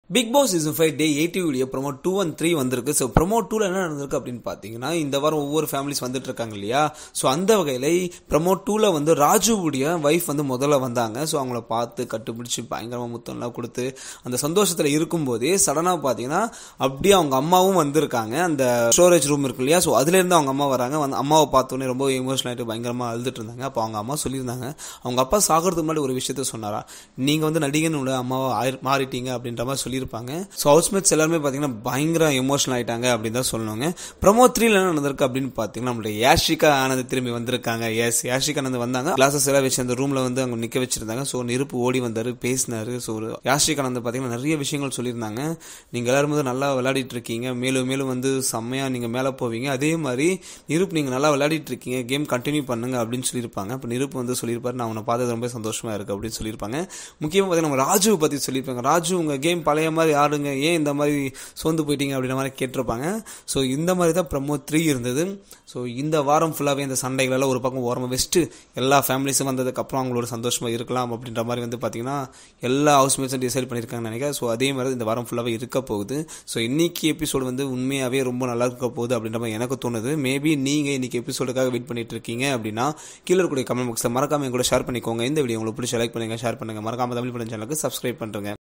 big Boss season five day eighty video promo two and three வந்திருக்கு so promo டூவில் என்ன நடந்திருக்கு அப்படின்னு பார்த்தீங்கன்னா இந்த வாரம் ஒவ்வொரு ஃபேமிலிஸ் வந்துட்டு இருக்காங்க இல்லையா ஸோ அந்த வகையில் ப்ரோமோ டூவில் வந்து ராஜுவுடைய ஒய்ஃப் வந்து முதல்ல வந்தாங்க ஸோ அவங்கள பார்த்து கட்டுப்பிடிச்சு பயங்கரமாக முத்தம்லாம் கொடுத்து அந்த சந்தோஷத்தில் இருக்கும்போதே சடனாக பார்த்தீங்கன்னா அப்படியே அவங்க அம்மாவும் வந்திருக்காங்க அந்த ஸ்டோரேஜ் ரூம் இருக்கு இல்லையா ஸோ அதுலேருந்து அவங்க அம்மா வராங்க வந்து அம்மாவை பார்த்தோன்னே ரொம்ப எமோஷனல் ஆகிட்டு பயங்கரமாக அழுதுட்டு இருந்தாங்க அப்போ அவங்க அம்மா சொல்லியிருந்தாங்க அவங்க அப்பா சாகிறதுக்கு முன்னாடி ஒரு விஷயத்த சொன்னாரா நீங்கள் வந்து நடிகனோட அம்மாவை ஆயி- மாறிட்டீங்க அப்படின்ற மாதிரி சொல்லியிருப்பாங்க ஸோ ஹவுஸ்மேட்ஸ் எல்லாருமே பார்த்தீங்கன்னா பயங்கர எமோஷனல் ஆயிட்டாங்க அப்படின்னு தான் சொல்லணுங்க ப்ரமோ த்ரீல என்ன நடந்திருக்கு அப்படின்னு பார்த்தீங்கன்னா நம்மளுடைய யாஷிகா ஆனந்த் திரும்பி வந்திருக்காங்க எஸ் யாஷிகா ஆனந்த் வந்தாங்க கிளாஸஸ் எல்லாம் வச்சு அந்த ரூம்ல வந்து அவங்க நிக்க வச்சிருந்தாங்க ஸோ நெருப்பு ஓடி வந்தாரு பேசினாரு ஸோ யாஷிகா ஆனந்த் பார்த்தீங்கன்னா நிறைய விஷயங்கள் சொல்லியிருந்தாங்க நீங்க எல்லாரும் வந்து நல்லா விளையாடிட்டு இருக்கீங்க மேலும் மேலும் வந்து செம்மையா நீங்க மேலே போவீங்க அதே மாதிரி நிருப் நீங்க நல்லா விளையாடிட்டு இருக்கீங்க கேம் கண்டினியூ பண்ணுங்க அப்படின்னு சொல்லியிருப்பாங்க அப்போ நிருப் வந்து சொல்லியிருப்பாரு நான் உன்னை பார்த்தது ரொம்ப சந்தோஷமா இருக்கு அப்படின்னு சொல்லியிருப்பாங்க முக்கியமாக பார்த்தீங்கன்னா நம்ம ராஜுவை பத்தி சொல்லியிருப்பாங்க ராஜு உங்க கேம் பழைய மாதிரி ஆடுங்க ஏன் இந்த மாதிரி சோர்ந்து போயிட்டீங்க அப்படின்ற மாதிரி கேட்டிருப்பாங்க ஸோ இந்த மாதிரி தான் ப்ரமோ த்ரீ இருந்தது ஸோ இந்த வாரம் ஃபுல்லாகவே இந்த சண்டைகள் எல்லாம் ஒரு பக்கம் ஓரமாக வச்சுட்டு எல்லா ஃபேமிலிஸும் வந்ததுக்கப்புறம் அவங்களோட சந்தோஷமாக இருக்கலாம் அப்படின்ற மாதிரி வந்து பார்த்தீங்கன்னா எல்லா ஹவுஸ்மேட்ஸும் டிசைட் பண்ணியிருக்காங்கன்னு நினைக்கிறேன் ஸோ அதே மாதிரி இந்த வாரம் ஃபுல்லாகவே இருக்க போகுது ஸோ இன்னைக்கு எபிசோடு வந்து உண்மையாகவே ரொம்ப நல்லா இருக்க போகுது அப்படின்ற மாதிரி எனக்கு தோணுது மேபி நீங்கள் இன்னைக்கு எபிசோடுக்காக வெயிட் பண்ணிட்டு இருக்கீங்க அப்படின்னா கீழே இருக்கக்கூடிய கமெண்ட் பாக்ஸில் மறக்காம என் கூட ஷேர் பண்ணிக்கோங்க இந்த வீடியோ உங்களுக்கு பிடிச்ச லைக் பண்ணுங்க ஷேர் பண்ணுங்க மறக்காம தமிழ் படம் சேனலுக்கு சப்ஸ்கிரைப் பண்ணுங்க